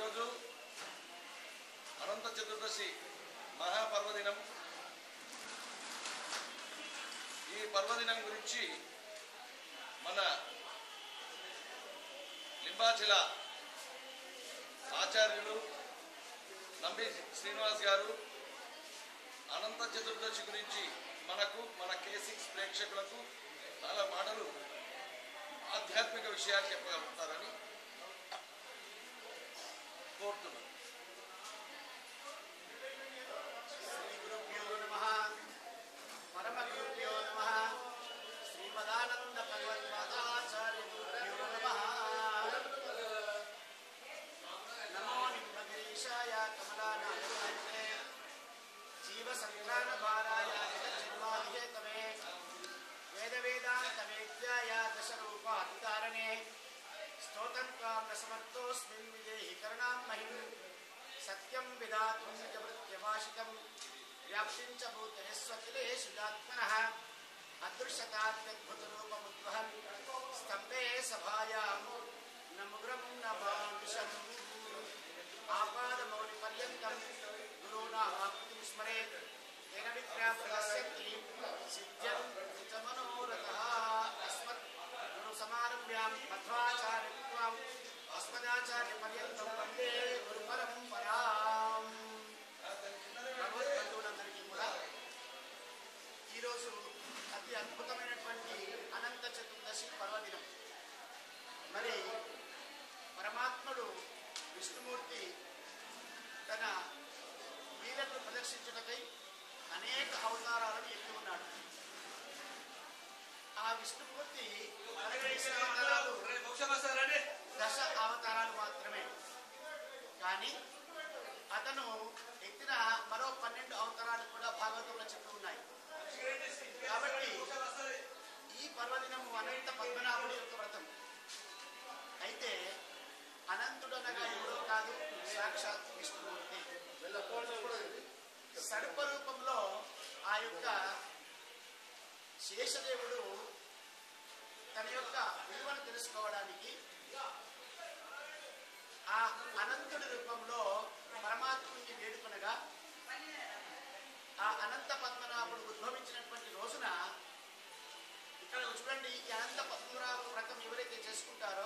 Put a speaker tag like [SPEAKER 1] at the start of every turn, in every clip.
[SPEAKER 1] ఈరోజు అనంత చతుర్దశి మహాపర్వదినం ఈ పర్వదినం గురించి మన లింబాచిల ఆచార్యులు నంబి శ్రీనివాస్ గారు అనంత చతుర్దశి గురించి మనకు మన కే సిక్స్ ప్రేక్షకులకు చాలా మాటలు ఆధ్యాత్మిక విషయాలు చెప్పగలుగుతారని కోరుతున్నాను
[SPEAKER 2] శ్రీగురుభ్యో నమః పరమగురుభ్యో నమః శ్రీమదానంద భగవత్పాదాచార్యుభ్యో నమః నమో నిమ్మగిరీశాయ కమలానాయకాయ జీవసంక్రామభారాయ జన్మాధిహేతమే వేదవేదాంతవేద్యాయ దశరూపాధికారణే స్తోతం త్వాం న సమర్థోऽస్మిన్ విదేహి కరుణాం మహిం సత్యం విధాతుం జవృత్యభాషితం వ్యాప్తిం చ భూతనిస్వకిలేషు జాత్మనః అదృశ్యతాద్భుతరూపముద్వహన్ స్తంభే సభాయాం నముగ్రం నమామిషం ఆపాదమౌలి పర్యంతం గురూణామాకృతిం స్మరేత్ తేన విద్యా ప్రదస్యంతి సిద్ధ్యం చ మనోరథः అస్మత్ గురు సమారభ్యాం మధ్వాచార్యత్వం అస్మదాచార్య పర్యంతం వందే గురు పరంపరాం భగవద్బంధువులందరికీ కూడా ఈరోజు అతి అద్భుతమైనటువంటి అనంత చతుర్దశి పర్వదినం మరి పరమాత్ముడు విష్ణుమూర్తి తన లీలను ప్రదర్శించుటకై అనేక అవతారాలను ఎత్తి ఉన్నాడు ఆ విష్ణుమూర్తి మనకు వేసిన అవతారాలు దశ అవతారాలు మాత్రమే కానీ అతను ఎత్తిన మరో పన్నెండు అవతారాలు కూడా భాగవతంలో చెప్పి ఉన్నాయి కాబట్టి ఈ పర్వదినము అనంత పద్మనాభుడి యొక్క వ్రతం అయితే అనంతుడనగా ఎవరో కాదు సాక్షాత్ విష్ణుమూర్తి సర్ప రూపంలో ఆ యొక్క శేషదేవుడు తన యొక్క విలువను తెలుసుకోవడానికి ఆ అనంతుడి రూపంలో పరమాత్ముడిని వేడుకొనగా ఆ అనంత పద్మనాభుడు ఉద్భవించినటువంటి రోజున ఇక్కడ చూడండి ఈ అనంత పద్మనాభ వ్రతం ఎవరైతే చేసుకుంటారో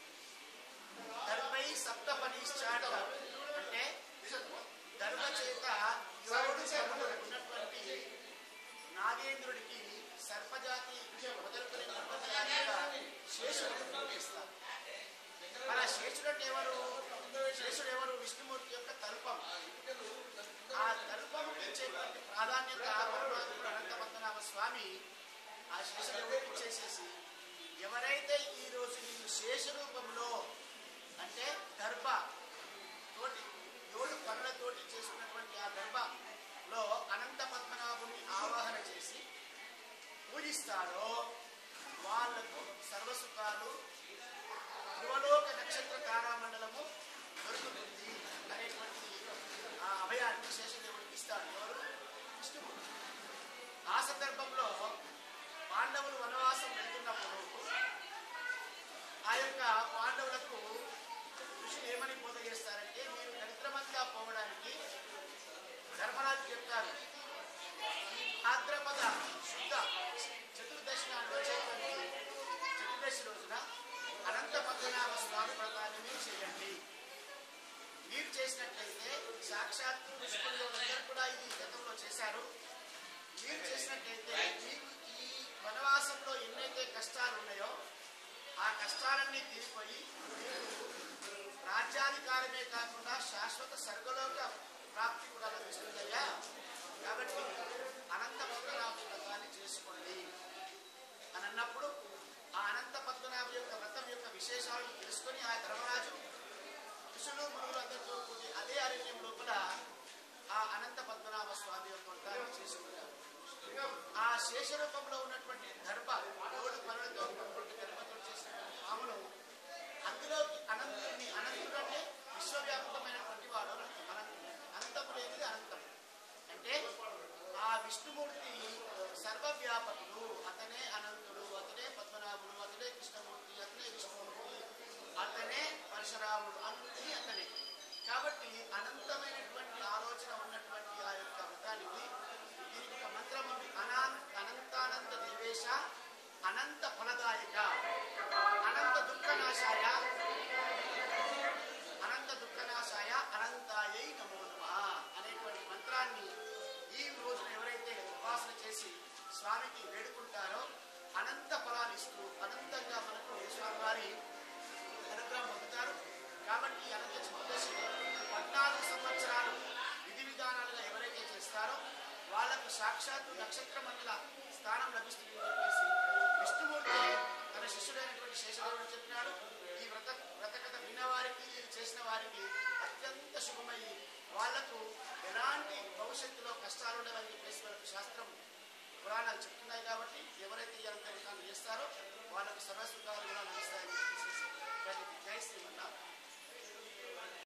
[SPEAKER 2] దర్భై సప్తపనిశ్చాట అంటే దర్భ చేత ఏడు సర్పములు ఉన్నటువంటి నాగేంద్రుడికి సర్పజాతి మొదలుకొనినటువంటి ఆ యొక్క శేషుడు చేస్తారు మన శేషుడు అంటే ఎవరు శేషుడు ఎవరు విష్ణుమూర్తి యొక్క తల్పం ఆ తల్పము ఇచ్చేటువంటి ప్రాధాన్యత పరమాత్ముడు అనంతపద్మనాభ స్వామి ఆ శేషదేవుడికి ఇచ్చేసేసి ఎవరైతే ఈ రోజు నిన్ను శేష రూపంలో అంటే దర్భ తోటి ఏడు పనులతోటి చేసుకున్నటువంటి ఆ దర్భలో అనంత పద్మనాభుని ఆవాహన చేసి పూజిస్తారో వాళ్లకు సర్వసుఖాలు ధ్రువలోక నక్షత్ర తారామండలము దొరుకుతుంది అనేటువంటి ఆ అభయాన్ని శేషదేవుడికి ఇస్తాడు ఎవరు విష్ణుమూర్తి ఆ సందర్భంలో పాండవులు వనవాసం వెళ్తున్నప్పుడు ఆ యొక్క పాండవులకు ఋషులు ఏమని బోధ చేస్తారంటే మీరు దరిద్రమంతా పోవడానికి ధర్మరాజు చెప్తారు ఈ భాద్రపద శుద్ధ చతుర్దశి నాడు వచ్చేటువంటి చతుర్దశి రోజున అనంత పద్మనాభ స్వామి వ్రతాన్ని మీరు చేయండి మీరు చేసినట్లయితే సాక్షాత్తు విష్ణువులో అందరూ కూడా ఇది గతంలో చేశారు మీరు చేసినట్లయితే మీకు ఈ వనవాసంలో ఎన్నైతే కష్టాలు ఉన్నాయో ఆ కష్టాలన్నీ తీరిపోయి మీకు రాజ్యాధికారమే కాకుండా శాశ్వత స్వర్గలోక ప్రాప్తి కూడా లభిస్తుందయ్యా కాబట్టి అనంత పద్మనాభ వ్రతాన్ని చేసుకోండి అని అన్నప్పుడు ఆ అనంత పద్మనాభ యొక్క వ్రతం యొక్క విశేషాలను తెలుసుకొని ఆ ధర్మరాజు ఋషులు మునులు అందరితో కూడి అదే అరణ్యం లోపల ఆ అనంత పద్మనాభ స్వామి యొక్క వ్రతాన్ని చేసుకున్నారు ఆ శేష రూపంలో ఉన్నటువంటి దర్భ ఏడు పనులతో ఉన్నటువంటి దర్భతో చేసినటువంటి ఆమెను అందులోకి అనంతుడిని అనంతుడు అంటే విశ్వవ్యాపకమైనటువంటి వాడు అనంతం అనంతం అనంతము లేనిది అనంతం అంటే ఆ విష్ణుమూర్తి సర్వవ్యాపకుడు అతనే అనంతుడు అతనే పద్మనాభుడు అతనే కృష్ణమూర్తి అతనే విష్ణుమూర్తి అతనే పరశురాముడు అన్ని అతనే కాబట్టి అనంతమైనటువంటి ఆలోచన ఉన్నటువంటి ఆ యొక్క వ్రతానికి దీనికి ఒక మంత్రం ఉంది అనా అనంతానంద దేవేశ అనంత ఫలదాయక అనంత దుఃఖనాశాయ అనంత దుఃఖనాశాయ అనంతాయై నమో నమః అనేటువంటి మంత్రాన్ని ఈ రోజున ఎవరైతే ఉపాసన చేసి స్వామికి వేడుకుంటారో అనంత ఫలాలు ఇస్తూ అనంతంగా మనకు స్వామివారి అనుగ్రహం పొందుతారు కాబట్టి ఈ అనంత చతుర్దశి పద్నాలుగు సంవత్సరాలు విధి విధానాలుగా ఎవరైతే చేస్తారో వాళ్ళకు సాక్షాత్తు నక్షత్ర మండల స్థానం లభిస్తుంది అని చెప్పేసి విష్ణుమూర్తి తన శిష్యుడైనటువంటి శేషదేవుడు చెప్పినాడు ఈ వ్రత వ్రతకథ విన్నవారికి చేసిన వారికి అత్యంత శుభమయ్యి వాళ్లకు ఎలాంటి భవిష్యత్తులో కష్టాలు ఉండవని చెప్పేసి మనకు శాస్త్రం పురాణాలు చెప్తున్నాయి కాబట్టి ఎవరైతే ఈ అలంకరణాలు చేస్తారో వాళ్ళకు సర్వసుఖాలు కూడా లభిస్తాయని చెప్పేసి ప్రతి జై శ్రీమన్నారాయణ